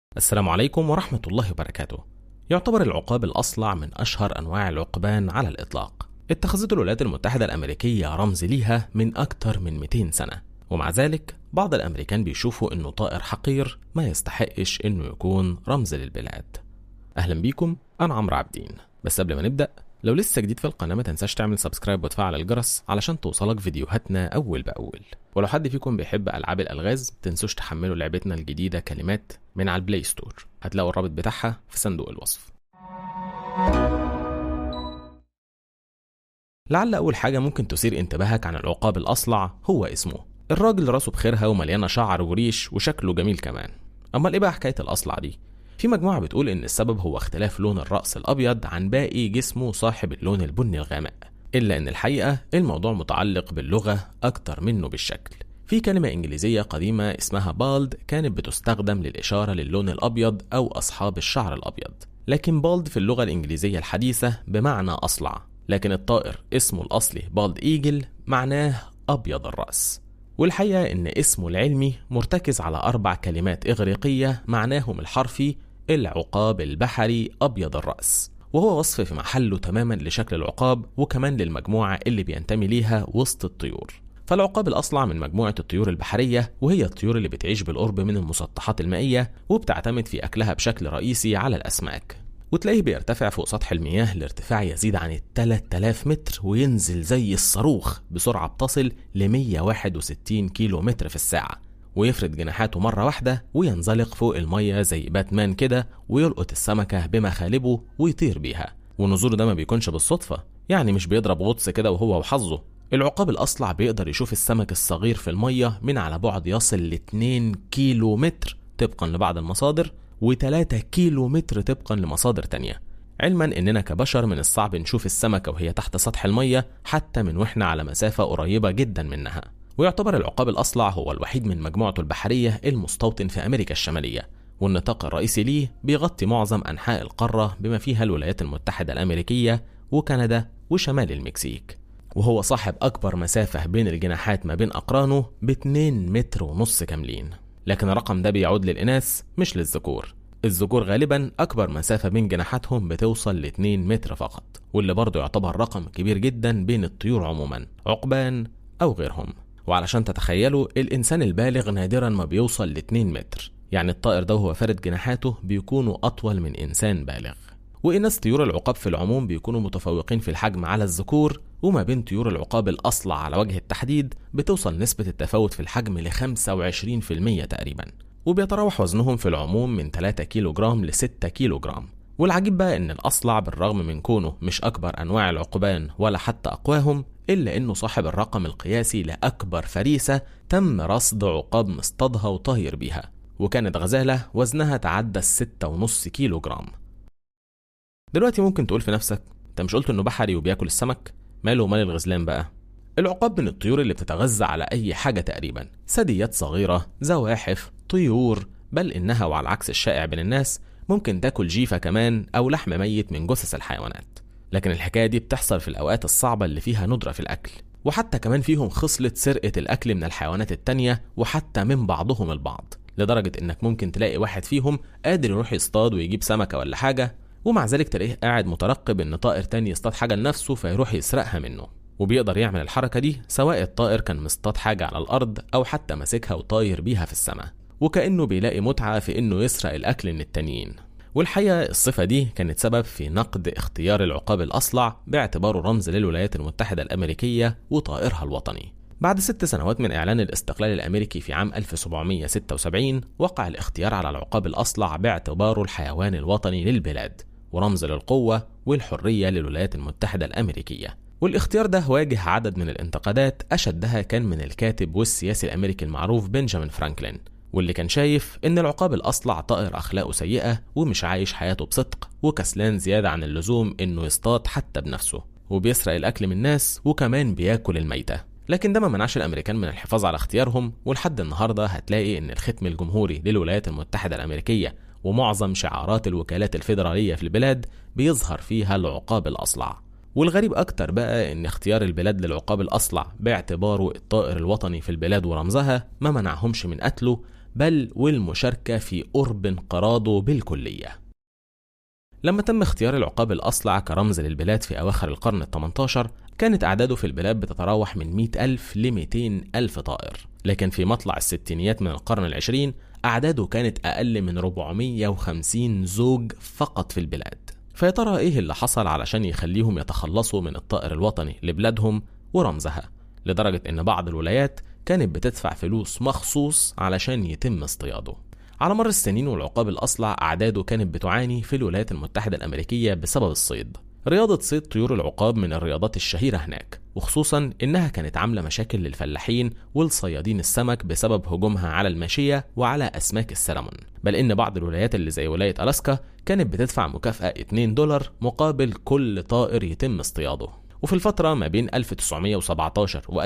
السلام عليكم ورحمة الله وبركاته. يعتبر العقاب الأصلع من أشهر أنواع العقبان على الإطلاق. اتخذت الولايات المتحدة الأمريكية رمز ليها من أكثر من 200 سنة، ومع ذلك بعض الأمريكان بيشوفوا إنه طائر حقير ما يستحقش إنه يكون رمز للبلاد. أهلا بيكم أنا عمرو عابدين، بس قبل ما نبدأ لو لسه جديد في القناة ما تنساش تعمل سبسكرايب وتفعل الجرس علشان توصلك فيديوهاتنا أول بأول ولو حد فيكم بيحب ألعاب الألغاز تنسوش تحملوا لعبتنا الجديدة كلمات من على البلاي ستور هتلاقوا الرابط بتاعها في صندوق الوصف لعل أول حاجة ممكن تثير انتباهك عن العقاب الأصلع هو اسمه الراجل راسه بخيرها ومليانة شعر وريش وشكله جميل كمان أمال إيه بقى حكاية الأصلع دي؟ في مجموعة بتقول إن السبب هو اختلاف لون الرأس الأبيض عن باقي جسمه صاحب اللون البني الغامق إلا إن الحقيقة الموضوع متعلق باللغة أكتر منه بالشكل في كلمة إنجليزية قديمة اسمها بالد كانت بتستخدم للإشارة للون الأبيض أو أصحاب الشعر الأبيض لكن بالد في اللغة الإنجليزية الحديثة بمعنى أصلع لكن الطائر اسمه الأصلي بالد إيجل معناه أبيض الرأس والحقيقة إن اسمه العلمي مرتكز على أربع كلمات إغريقية معناهم الحرفي العقاب البحري أبيض الرأس وهو وصف في محله تماما لشكل العقاب وكمان للمجموعة اللي بينتمي ليها وسط الطيور فالعقاب الأصلع من مجموعة الطيور البحرية وهي الطيور اللي بتعيش بالقرب من المسطحات المائية وبتعتمد في أكلها بشكل رئيسي على الأسماك وتلاقيه بيرتفع فوق سطح المياه لارتفاع يزيد عن ال 3000 متر وينزل زي الصاروخ بسرعة بتصل ل 161 كيلو متر في الساعة ويفرد جناحاته مرة واحدة وينزلق فوق المية زي باتمان كده ويلقط السمكة بمخالبه ويطير بيها ونزوله ده ما بيكونش بالصدفة يعني مش بيضرب غطس كده وهو وحظه العقاب الأصلع بيقدر يشوف السمك الصغير في المية من على بعد يصل ل 2 كيلو متر طبقا لبعض المصادر و3 كيلو متر طبقا لمصادر تانية علما اننا كبشر من الصعب نشوف السمكة وهي تحت سطح المية حتى من واحنا على مسافة قريبة جدا منها ويعتبر العقاب الأصلع هو الوحيد من مجموعته البحرية المستوطن في أمريكا الشمالية والنطاق الرئيسي ليه بيغطي معظم أنحاء القارة بما فيها الولايات المتحدة الأمريكية وكندا وشمال المكسيك وهو صاحب أكبر مسافة بين الجناحات ما بين أقرانه ب 2 متر ونص كاملين لكن الرقم ده بيعود للإناث مش للذكور الذكور غالبا أكبر مسافة بين جناحاتهم بتوصل ل 2 متر فقط واللي برضه يعتبر رقم كبير جدا بين الطيور عموما عقبان أو غيرهم وعلشان تتخيلوا الإنسان البالغ نادرا ما بيوصل ل 2 متر يعني الطائر ده وهو فارد جناحاته بيكونوا أطول من إنسان بالغ وإناث طيور العقاب في العموم بيكونوا متفوقين في الحجم على الذكور وما بين طيور العقاب الأصلع على وجه التحديد بتوصل نسبة التفاوت في الحجم ل 25% تقريبا وبيتراوح وزنهم في العموم من 3 كيلو جرام ل 6 كيلو جرام والعجيب بقى ان الاصلع بالرغم من كونه مش اكبر انواع العقبان ولا حتى اقواهم الا انه صاحب الرقم القياسي لاكبر فريسه تم رصد عقاب مصطادها وطاير بيها وكانت غزاله وزنها تعدى الستة ونص كيلو جرام دلوقتي ممكن تقول في نفسك انت مش قلت انه بحري وبياكل السمك ماله ومال الغزلان بقى العقاب من الطيور اللي بتتغذى على اي حاجه تقريبا ثدييات صغيره زواحف طيور بل انها وعلى عكس الشائع بين الناس ممكن تاكل جيفه كمان او لحم ميت من جثث الحيوانات لكن الحكايه دي بتحصل في الاوقات الصعبه اللي فيها ندره في الاكل وحتى كمان فيهم خصله سرقه الاكل من الحيوانات التانيه وحتى من بعضهم البعض لدرجه انك ممكن تلاقي واحد فيهم قادر يروح يصطاد ويجيب سمكه ولا حاجه ومع ذلك تلاقيه قاعد مترقب ان طائر تاني يصطاد حاجه لنفسه فيروح يسرقها منه وبيقدر يعمل الحركه دي سواء الطائر كان مصطاد حاجه على الارض او حتى ماسكها وطاير بيها في السماء وكانه بيلاقي متعه في انه يسرق الاكل من التانيين والحقيقه الصفه دي كانت سبب في نقد اختيار العقاب الاصلع باعتباره رمز للولايات المتحده الامريكيه وطائرها الوطني بعد ست سنوات من إعلان الاستقلال الأمريكي في عام 1776 وقع الاختيار على العقاب الأصلع باعتباره الحيوان الوطني للبلاد ورمز للقوة والحرية للولايات المتحدة الأمريكية والاختيار ده واجه عدد من الانتقادات أشدها كان من الكاتب والسياسي الأمريكي المعروف بنجامين فرانكلين واللي كان شايف إن العقاب الأصلع طائر أخلاقه سيئة ومش عايش حياته بصدق وكسلان زيادة عن اللزوم إنه يصطاد حتى بنفسه وبيسرق الأكل من الناس وكمان بياكل الميتة لكن ده ما منعش الامريكان من الحفاظ على اختيارهم ولحد النهارده هتلاقي ان الختم الجمهوري للولايات المتحده الامريكيه ومعظم شعارات الوكالات الفيدراليه في البلاد بيظهر فيها العقاب الاصلع والغريب اكتر بقى ان اختيار البلاد للعقاب الاصلع باعتباره الطائر الوطني في البلاد ورمزها ما منعهمش من قتله بل والمشاركة في قرب انقراضه بالكلية لما تم اختيار العقاب الأصلع كرمز للبلاد في أواخر القرن ال 18 كانت أعداده في البلاد بتتراوح من 100 ألف ل 200 ألف طائر لكن في مطلع الستينيات من القرن العشرين أعداده كانت أقل من 450 زوج فقط في البلاد فيا ترى إيه اللي حصل علشان يخليهم يتخلصوا من الطائر الوطني لبلادهم ورمزها لدرجة إن بعض الولايات كانت بتدفع فلوس مخصوص علشان يتم اصطياده على مر السنين والعقاب الأصلع أعداده كانت بتعاني في الولايات المتحدة الأمريكية بسبب الصيد رياضة صيد طيور العقاب من الرياضات الشهيرة هناك وخصوصا إنها كانت عاملة مشاكل للفلاحين والصيادين السمك بسبب هجومها على الماشية وعلى أسماك السلمون بل إن بعض الولايات اللي زي ولاية ألاسكا كانت بتدفع مكافأة 2 دولار مقابل كل طائر يتم اصطياده وفي الفترة ما بين 1917 و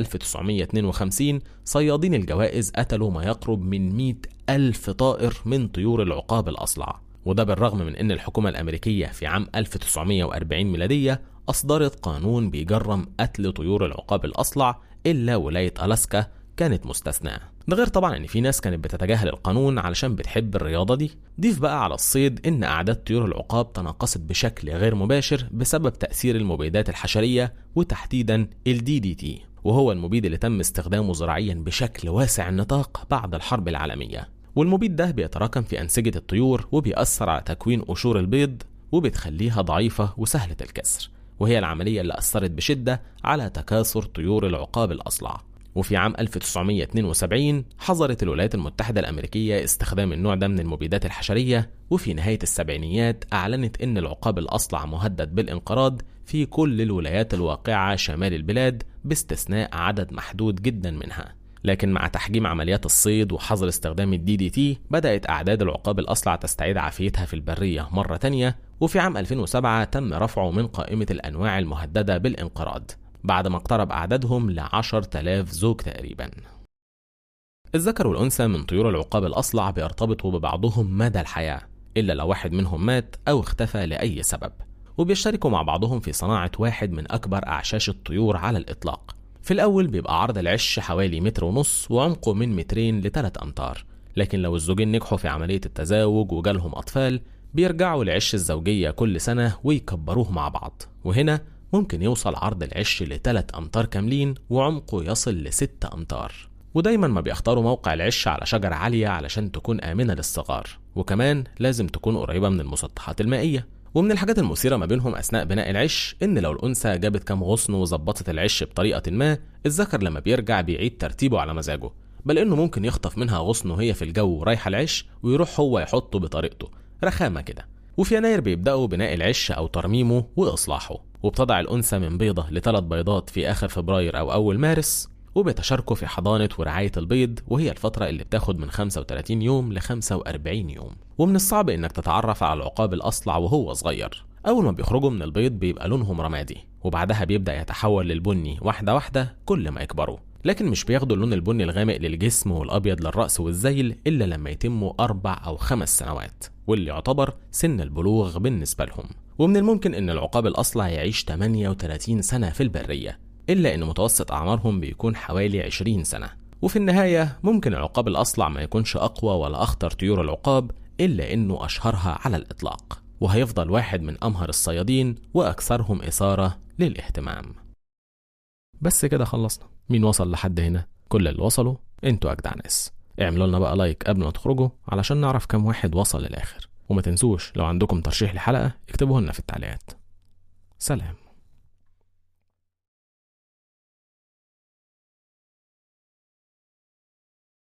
1952 صيادين الجوائز قتلوا ما يقرب من 100 ألف طائر من طيور العقاب الأصلع وده بالرغم من أن الحكومة الأمريكية في عام 1940 ميلادية أصدرت قانون بيجرم قتل طيور العقاب الأصلع إلا ولاية ألاسكا كانت مستثناة ده غير طبعا ان في ناس كانت بتتجاهل القانون علشان بتحب الرياضة دي ضيف بقى على الصيد ان اعداد طيور العقاب تناقصت بشكل غير مباشر بسبب تأثير المبيدات الحشرية وتحديدا ال DDT وهو المبيد اللي تم استخدامه زراعيا بشكل واسع النطاق بعد الحرب العالمية والمبيد ده بيتراكم في أنسجة الطيور وبيأثر على تكوين قشور البيض وبتخليها ضعيفة وسهلة الكسر وهي العملية اللي أثرت بشدة على تكاثر طيور العقاب الأصلع وفي عام 1972 حظرت الولايات المتحدة الأمريكية استخدام النوع ده من المبيدات الحشرية وفي نهاية السبعينيات أعلنت أن العقاب الأصلع مهدد بالانقراض في كل الولايات الواقعة شمال البلاد باستثناء عدد محدود جدا منها لكن مع تحجيم عمليات الصيد وحظر استخدام الدي دي تي بدأت أعداد العقاب الأصلع تستعيد عافيتها في البرية مرة تانية وفي عام 2007 تم رفعه من قائمة الأنواع المهددة بالانقراض بعد ما اقترب أعدادهم ل 10000 زوج تقريبا الذكر والأنثى من طيور العقاب الأصلع بيرتبطوا ببعضهم مدى الحياة إلا لو واحد منهم مات أو اختفى لأي سبب وبيشتركوا مع بعضهم في صناعة واحد من أكبر أعشاش الطيور على الإطلاق في الأول بيبقى عرض العش حوالي متر ونص وعمقه من مترين لثلاث أمتار لكن لو الزوجين نجحوا في عملية التزاوج وجالهم أطفال بيرجعوا لعش الزوجية كل سنة ويكبروه مع بعض وهنا ممكن يوصل عرض العش لثلاث أمتار كاملين وعمقه يصل لستة أمتار ودايما ما بيختاروا موقع العش على شجرة عالية علشان تكون آمنة للصغار وكمان لازم تكون قريبة من المسطحات المائية ومن الحاجات المثيرة ما بينهم أثناء بناء العش إن لو الأنثى جابت كام غصن وظبطت العش بطريقة ما الذكر لما بيرجع بيعيد ترتيبه على مزاجه بل إنه ممكن يخطف منها غصن وهي في الجو رايحة العش ويروح هو يحطه بطريقته رخامة كده وفي يناير بيبدأوا بناء العش أو ترميمه وإصلاحه وبتضع الأنثى من بيضة لثلاث بيضات في آخر فبراير أو أول مارس وبيتشاركوا في حضانة ورعاية البيض وهي الفترة اللي بتاخد من 35 يوم ل 45 يوم ومن الصعب إنك تتعرف على العقاب الأصلع وهو صغير أول ما بيخرجوا من البيض بيبقى لونهم رمادي وبعدها بيبدأ يتحول للبني واحدة واحدة كل ما يكبروا لكن مش بياخدوا اللون البني الغامق للجسم والأبيض للرأس والذيل إلا لما يتموا أربع أو خمس سنوات واللي يعتبر سن البلوغ بالنسبة لهم ومن الممكن أن العقاب الأصلع يعيش 38 سنة في البرية إلا أن متوسط أعمارهم بيكون حوالي 20 سنة وفي النهاية ممكن العقاب الأصلع ما يكونش أقوى ولا أخطر طيور العقاب إلا أنه أشهرها على الإطلاق وهيفضل واحد من أمهر الصيادين وأكثرهم إثارة للاهتمام بس كده خلصنا مين وصل لحد هنا كل اللي وصلوا انتوا أجدع ناس اعملوا لنا بقى لايك قبل ما تخرجوا علشان نعرف كم واحد وصل للآخر وما تنسوش لو عندكم ترشيح لحلقة اكتبوه لنا في التعليقات سلام